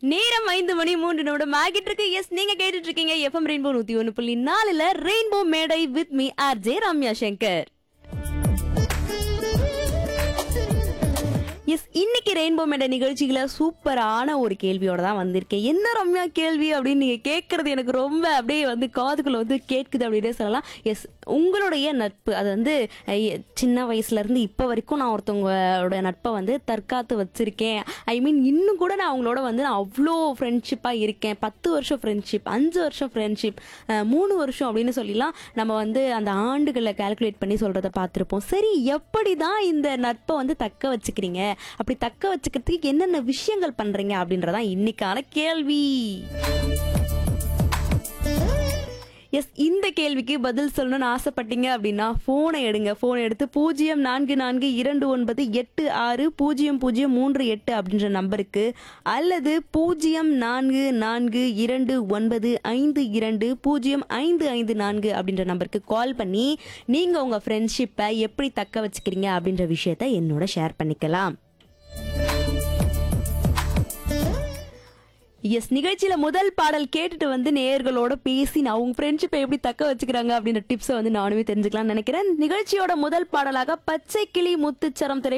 நேரம் ஐந்து மணி மூன்று நிமிடம் ஆகிட்டு இருக்கு எஸ் நீங்க கேட்டுட்டு இருக்கீங்க எஃப்எம் ரெயின்போ நூத்தி ஒன்னு புள்ளி நாலுல ரெயின்போ மேடை with me R J Ramya Shankar S இன்னைக்கு ரெயின்போ மேடை நிகழ்ச்சியில சூப்பரான ஒரு கேள்வியோட தான் வந்திருக்கேன் என்ன ரம்யா கேள்வி அப்படின்னு நீங்க கேட்கறது எனக்கு ரொம்ப அப்படியே வந்து காதுக்குள்ள வந்து கேட்குது அப்படின்னே சொல்லலாம் எஸ் உங்களுடைய நட்பு அது வந்து அஹ், சின்ன வயசுல இருந்து இப்போ வரைக்கும் நான் ஒருத்தவங்களோட நட்பை வந்து தற்காத்து வச்சிருக்கேன் ஐ மீன் இன்னும் கூட நான் அவங்களோட வந்து நான் அவ்வளோ ஃப்ரெண்ட்ஷிப்பாக இருக்கேன் பத்து வருஷம் ஃப்ரெண்ட்ஷிப் அஞ்சு வருஷம் ஃப்ரெண்ட்ஷிப் மூணு வருஷம் அப்படின்னு சொல்லிலாம் நம்ம வந்து அந்த ஆண்டுகளை கால்குலேட் பண்ணி சொல்றத பார்த்துருப்போம் சரி எப்படி தான் இந்த நட்பை வந்து தக்க வச்சுக்கிறீங்க அப்படி தக்க வச்சுக்கிறதுக்கு என்னென்ன விஷயங்கள் பண்றீங்க அப்படின்றதான் இன்னைக்கான கேள்வி எஸ் இந்த கேள்விக்கு பதில் சொல்லணும்னு ஆசைப்பட்டீங்க அப்படின்னா ஃபோனை எடுங்க ஃபோனை எடுத்து பூஜ்ஜியம் நான்கு நான்கு இரண்டு ஒன்பது எட்டு ஆறு பூஜ்ஜியம் பூஜ்ஜியம் மூன்று எட்டு அப்படின்ற நம்பருக்கு அல்லது பூஜ்ஜியம் நான்கு நான்கு இரண்டு ஒன்பது ஐந்து இரண்டு பூஜ்ஜியம் ஐந்து ஐந்து நான்கு அப்படின்ற நம்பருக்கு கால் பண்ணி நீங்கள் உங்கள் ஃப்ரெண்ட்ஷிப்பை எப்படி தக்க வச்சுக்கிறீங்க அப்படின்ற விஷயத்த என்னோட ஷேர் பண்ணிக்கலாம் எஸ் நிகழ்ச்சியில முதல் பாடல் கேட்டுட்டு வந்து நேயர்களோட பேசி நான் அவங்க ஃப்ரெண்ட்ஷிப்பை எப்படி தக்க வச்சுக்கிறாங்க அப்படின்ற டிப்ஸை வந்து நானுமே தெரிஞ்சுக்கலாம்னு நினைக்கிறேன் நிகழ்ச்சியோட முதல் பாடலாக பச்சை கிளி முத்துச்சரம் திரை